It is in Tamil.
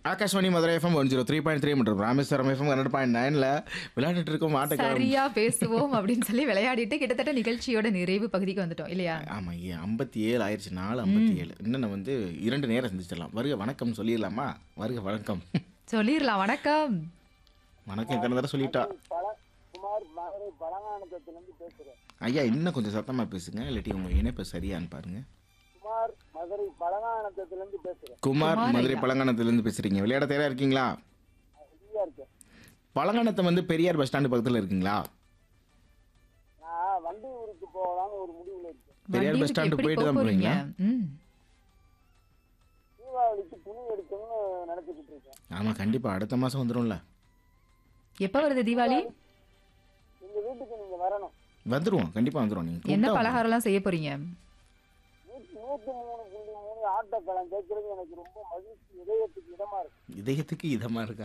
Akashvani Madurai FM one zero three point three மற்றும் ராமேஸ்வரம் எஃப்எம் ஹண்ட்ரட் பாயிண்ட் நைனில் விளையாண்டுட்டு இருக்கோம் ஆட்டக்காரம் சரியா பேசுவோம் அப்படின்னு சொல்லி விளையாடிட்டு கிட்டத்தட்ட நிகழ்ச்சியோட நிறைவு பகுதிக்கு வந்துட்டோம் இல்லையா ஆமாம் ஏ ஐம்பத்தி ஏழு ஆயிடுச்சு நாலு ஐம்பத்தி ஏழு இன்னும் வந்து இரண்டு நேரம் சந்திச்சிடலாம் வருக வணக்கம் சொல்லிடலாமா வருக வணக்கம் சொல்லிடலாம் வணக்கம் வணக்கம் எத்தனை தடவை சொல்லிட்டா பழ குமார் மதுரை பழங்கானத்திலிருந்து பேசுறேன் ஐயா இன்னும் கொஞ்சம் சத்தமாக பேசுங்க இல்லாட்டி உங்கள் இணைப்பு சரியான்னு பாருங்க குமார் மதுரை பழங்கானத்திலிருந்து பேசுறேன் குமார் குமார் மதுரை ஐயா. பழங்கானத்துலேருந்து பேசுகிறீங்க விளையாட தயாராக இருக்கீங்களா ஃப்ரீயா இருக்கேன் பழங்கானத்தை வந்து பெரியார் பஸ் ஸ்டாண்டு பக்கத்தில் இருக்கீங்களா நான் வண்டி ஊருக்கு போகலாம்னு ஒரு முடிவுல இருக்கேன் பெரியார் பஸ் வண்டியூருக்கு ஸ்டாண்டு எப்படி போயிட்டு போக தான் போறீங்க போறீங்களா? ம் தீபாவளிக்கு துணி எடுக்கணும்னு நினைச்சிட்டு இருக்கேன் ஆமாம் கண்டிப்பாக அடுத்த மாதம் வந்துடும்ல எப்ப வருது தீபாவளி எங்க வீட்டுக்கு நீங்க வரணும் வந்துடுவோம் கண்டிப்பாக வந்துடுவோம் நீங்கள் என்ன பலகாரம்லாம் செய்ய போறீங்க நூத்தி நூத்தி மூணு புள்ளி மூணு ஆட்டோக்களம் கேட்கறது எனக்கு ரொம்ப மகிழ்ச்சி இதயத்துக்கு இதமா இருக்கு இதயத்துக்கு இதமாக இருக்கா